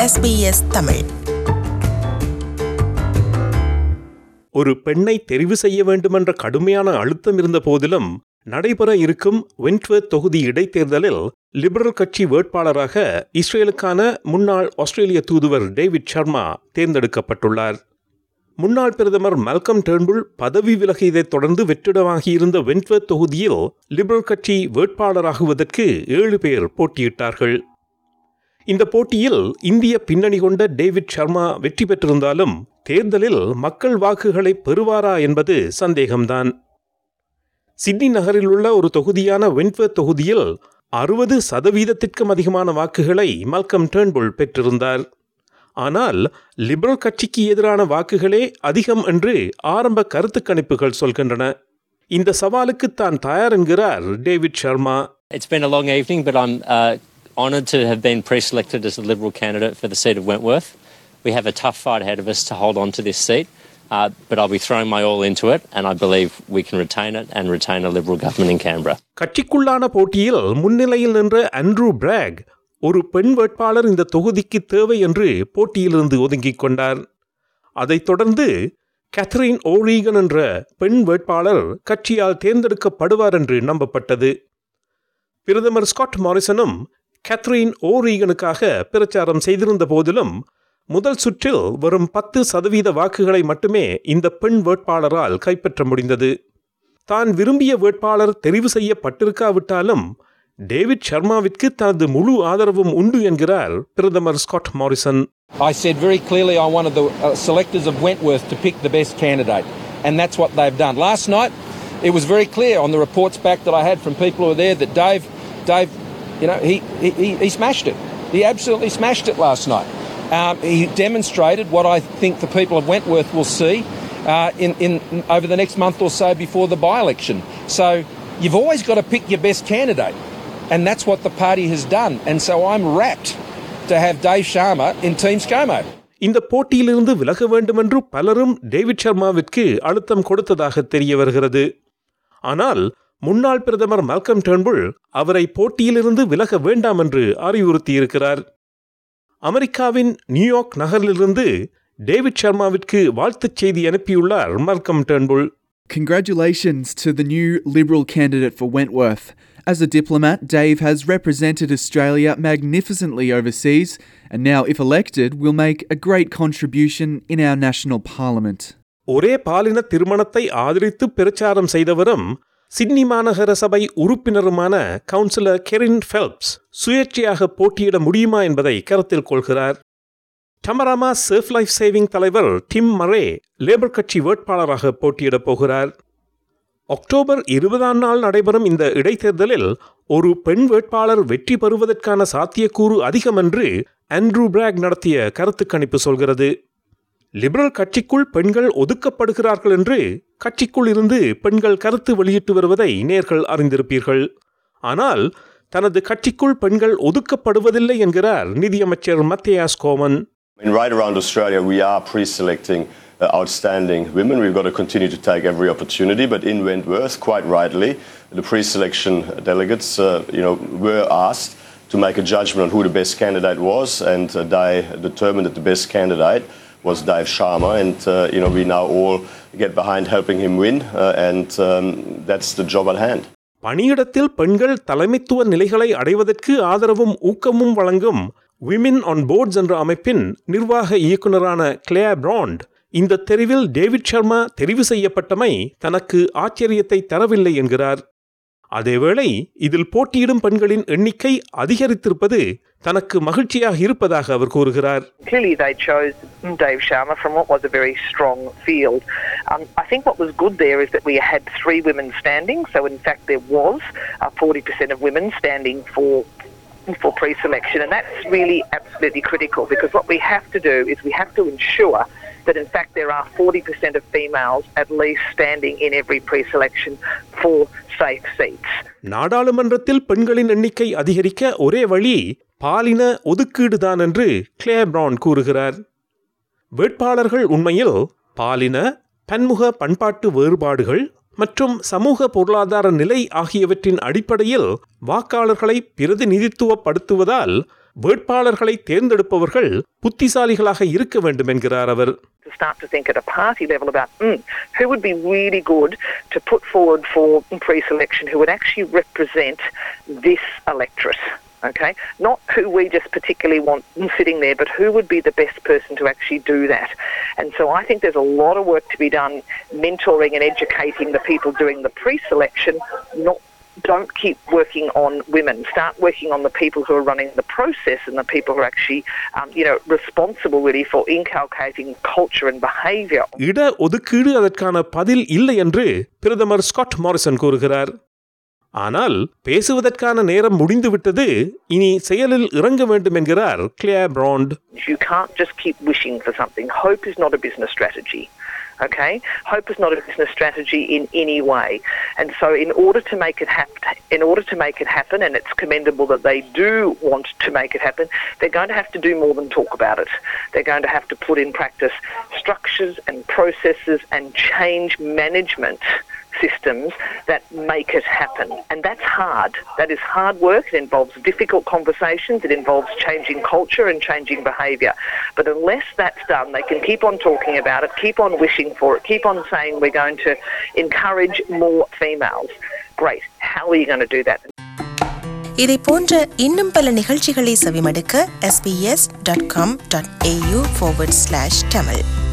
SBS Tamil ஒரு பெண்ணை தெரிவு செய்ய வேண்டுமென்ற கடுமையான அழுத்தம் இருந்த போதிலும் நடைபெற இருக்கும் வென்ட்வர்த் தொகுதி இடைத்தேர்தலில் லிபரல் கட்சி வேட்பாளராக இஸ்ரேலுக்கான முன்னாள் ஆஸ்திரேலிய தூதுவர் டேவிட் சர்மா தேர்ந்தெடுக்கப்பட்டுள்ளார் முன்னாள் பிரதமர் மல்கம் டேர்ன்புல் பதவி விலகியதைத் தொடர்ந்து வெற்றிடமாகியிருந்த வென்ட்வர்த் தொகுதியில் லிபரல் கட்சி வேட்பாளராகுவதற்கு ஏழு பேர் போட்டியிட்டார்கள் இந்த போட்டியில் இந்திய பின்னணி கொண்ட டேவிட் சர்மா வெற்றி பெற்றிருந்தாலும் தேர்தலில் மக்கள் வாக்குகளை பெறுவாரா என்பது சந்தேகம்தான் சிட்னி நகரில் உள்ள ஒரு தொகுதியான வென்ட்வர்த் தொகுதியில் அறுபது சதவீதத்திற்கும் அதிகமான வாக்குகளை மல்கம் டேர்ன்புல் பெற்றிருந்தார் ஆனால் லிபரல் கட்சிக்கு எதிரான வாக்குகளே அதிகம் என்று ஆரம்ப கருத்து கணிப்புகள் சொல்கின்றன இந்த சவாலுக்கு தான் தயார் என்கிறார் David Sharma It's been a long evening, but I'm uh, honoured to have been pre selected as the Liberal candidate for the seat of Wentworth. We have a tough fight ahead of us to hold on to this seat, uh, but I'll be throwing my all into it, and I believe we can retain it and retain a Liberal government in Canberra. கட்சிக்குள்ளான போட்டியில் முன்னிலையில் நின்ற Andrew பிராக் ஒரு பெண் வேட்பாளர் இந்த தொகுதிக்கு தேவை என்று போட்டியிலிருந்து ஒதுங்கிக் கொண்டார் அதைத் தொடர்ந்து கேத்தரின் ஓரீகன் என்ற பெண் வேட்பாளர் கட்சியால் தேர்ந்தெடுக்கப்படுவார் என்று நம்பப்பட்டது பிரதமர் ஸ்காட் மாரிசனும் கேத்ரின் ஓரீகனுக்காக பிரச்சாரம் செய்திருந்த போதிலும் முதல் சுற்றில் வெறும் பத்து சதவீத வாக்குகளை மட்டுமே இந்த பெண் வேட்பாளரால் கைப்பற்ற முடிந்தது தான் விரும்பிய வேட்பாளர் தெரிவு செய்யப்பட்டிருக்காவிட்டாலும் டேவிட் சர்மாவிற்கு தனது முழு ஆதரவும் உண்டு என்கிறார் பிரதமர் Scott Morrison I said very clearly I wanted the uh, selectors of Wentworth to pick the best candidate, and that's what they've done. Last night, it was very clear on the reports back that I had from people who were there that Dave, Dave, you know, he, he, he smashed it. He absolutely smashed it last night. Um, he demonstrated what I think the people of Wentworth will see uh, in, in over the next month or so before the by-election. So you've always got to pick your best candidate, and that's what the party has done. And so I'm rapt to have Dave Sharma in Team ScoMo. இந்த போட்டியிலிருந்து விலக வேண்டுமென்று பலரும் David சர்மாவிற்கு அழுத்தம் கொடுத்ததாக தெரிய வருகிறது ஆனால் முன்னாள் பிரதமர் மல்கம் டேர்ன்புல் அவரை போட்டியிலிருந்து விலக வேண்டாம் என்று அறிவுறுத்தியிருக்கிறார் அமெரிக்காவின் நியூயார்க் நகரிலிருந்து டேவிட் சர்மாவிற்கு வாழ்த்துச் செய்தி அனுப்பியுள்ளார் Malcolm Turnbull Congratulations to the new Liberal candidate for Wentworth. As a diplomat, Dave has represented Australia magnificently overseas, and now, if elected, will make a great contribution in our national parliament. ஒரே பாலின திருமணத்தை ஆதரித்து பிரச்சாரம் செய்தவரும் Sydney மாநகர சபை உறுப்பினருமான councillor Kerin Phelps சுயேட்சையாக போட்டியிட முடியுமா என்பதை கருத்தில் கொள்கிறார் டமராமா சேஃப் லைஃப் சேவிங் தலைவர் டிம் மரே லேபர் கட்சி வேட்பாளராக போட்டியிடப் போகிறார் அக்டோபர் இருபதாம் நாள் நடைபெறும் இந்த இடைத்தேர்தலில் ஒரு பெண் வேட்பாளர் வெற்றி பெறுவதற்கான சாத்தியக்கூறு அதிகம் என்று ஆண்ட்ரூ பிராக் நடத்திய கருத்து கணிப்பு சொல்கிறது லிபரல் கட்சிக்குள் பெண்கள் ஒதுக்கப்படுகிறார்கள் என்று கட்சிக்குள் இருந்து பெண்கள் கருத்து வெளியிட்டு வருவதை நேர்கள் அறிந்திருப்பீர்கள் ஆனால் தனது கட்சிக்குள் பெண்கள் ஒதுக்கப்படுவதில்லை என்கிறார் நிதியமைச்சர் மத்தியாஸ் கோமன் I mean, right around Australia, we are pre-selecting uh, outstanding women. We've got to continue to take every opportunity. But in Wentworth, quite rightly, the pre-selection delegates, uh, you know, were asked to make a judgment on who the best candidate was, and uh, they determined that the best candidate was Dave Sharma, and uh, you know, we now all get behind helping him win, uh, and um, that's the job at hand. பணியிடத்தில் பெண்கள் தலைமைத்துவ நிலைகளை அடைவதற்கு ஆதரவும் ஊக்கமும் வழங்கும் விமின் on ports என்ற அமைப்பின் நிர்வாக இயக்குநரான கிளேயா பிராண்ட் இந்த தெரிவில் டேவிட் சர்மா தெரிவு செய்யப்பட்டமை தனக்கு ஆச்சரியத்தை தரவில்லை என்கிறார் அதேவேளை இதில் போட்டியிடும் பெண்களின் எண்ணிக்கை அதிகரித்திருப்பது தனக்கு மகிழ்ச்சியாக இருப்பதாக அவர் கூறுகிறார் clearly they chose Dave Sharma from what was a very strong field. Um, I think what was good there is that we had three women standing, so in fact there was uh, 40% of women standing for for pre-selection, and that's really absolutely critical because what we have to do is we have to ensure that in fact there are 40% of females at least standing in every pre-selection for safe seats. நாடாளுமன்றத்தில் பெண்களின் எண்ணிக்கை அதிகரிக்க ஒரே வழி பாலின ஒதுக்கீடுதான் என்று clay brown கூறுகிறார் வேட்பாளர்கள் உண்மையில் பாலின பன்முக பண்பாட்டு வேறுபாடுகள் மற்றும் சமூக பொருளாதார நிலை ஆகியவற்றின் அடிப்படையில் வாக்காளர்களை பிரதிநிதித்துவப்படுத்துவதால் வேட்பாளர்களை தேர்ந்தெடுப்பவர்கள் புத்திசாலிகளாக இருக்க வேண்டும் என்கிறார் அவர் to start to think at a party level about mm, who would be really good to put forward for pre-selection who would actually represent this electorate. Okay, not who we just particularly want sitting there, but who would be the best person to actually do that. And so I think there's a lot of work to be done mentoring and educating the people doing the pre-selection, not don't keep working on women. Start working on the people who are running the process and the people who are actually, um, you know, responsible really for inculcating culture and behaviour. இட ஒதுக்கீடு அதற்கான பதில் இல்லை என்று பிரதமர் Scott Morrison கூறுகிறார் ஆனால் பேசுவதற்கான நேரம் முடிந்துவிட்டது இனி செயலில் இறங்க வேண்டும் என்கிறார் Claire Brand You can't just keep wishing for something. Hope is not a business strategy. Okay, hope is not a business strategy in any way, and so in order to make it happen, in order to make it happen, and it's commendable that they do want to make it happen, they're going to have to do more than talk about it. They're going to have to put in practice structures and processes and change management systems that make it happen. And that's hard. That is hard work. It involves difficult conversations. It involves changing culture and changing behaviour. But unless that's done, they can keep on talking about it, keep on wishing for it, keep on saying we're going to encourage more females. Great. How are you going to do that? இதை போன்ற இன்னும் பல நிகழ்ச்சிகளை செவிமடுக்க sbs.com.au forward slash tamil